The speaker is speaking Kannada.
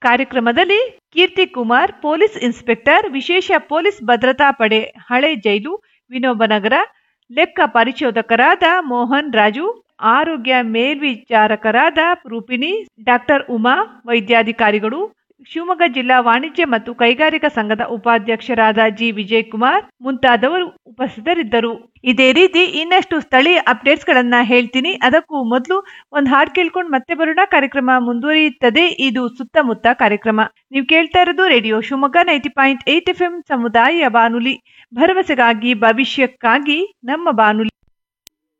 ಕಾರ್ಯಕ್ರಮದಲ್ಲಿ ಕೀರ್ತಿ ಕುಮಾರ್ ಪೊಲೀಸ್ ಇನ್ಸ್ಪೆಕ್ಟರ್ ವಿಶೇಷ ಪೊಲೀಸ್ ಭದ್ರತಾ ಪಡೆ ಹಳೆ ಜೈಲು ವಿನೋಬನಗರ ಲೆಕ್ಕ ಪರಿಶೋಧಕರಾದ ಮೋಹನ್ ರಾಜು ಆರೋಗ್ಯ ಮೇಲ್ವಿಚಾರಕರಾದ ರೂಪಿಣಿ ಡಾಕ್ಟರ್ ಉಮಾ ವೈದ್ಯಾಧಿಕಾರಿಗಳು ಶಿವಮೊಗ್ಗ ಜಿಲ್ಲಾ ವಾಣಿಜ್ಯ ಮತ್ತು ಕೈಗಾರಿಕಾ ಸಂಘದ ಉಪಾಧ್ಯಕ್ಷರಾದ ಜಿ ವಿಜಯಕುಮಾರ್ ಮುಂತಾದವರು ಉಪಸ್ಥಿತರಿದ್ದರು ಇದೇ ರೀತಿ ಇನ್ನಷ್ಟು ಸ್ಥಳೀಯ ಅಪ್ಡೇಟ್ಸ್ ಗಳನ್ನ ಹೇಳ್ತೀನಿ ಅದಕ್ಕೂ ಮೊದಲು ಒಂದು ಹಾಡು ಕೇಳ್ಕೊಂಡು ಮತ್ತೆ ಬರೋಣ ಕಾರ್ಯಕ್ರಮ ಮುಂದುವರಿಯುತ್ತದೆ ಇದು ಸುತ್ತಮುತ್ತ ಕಾರ್ಯಕ್ರಮ ನೀವು ಕೇಳ್ತಾ ಇರೋದು radio Shivamogga ninety point eight F M ಸಮುದಾಯ ಬಾನುಲಿ ಭರವಸೆಗಾಗಿ ಭವಿಷ್ಯಕ್ಕಾಗಿ ನಮ್ಮ ಬಾನುಲಿ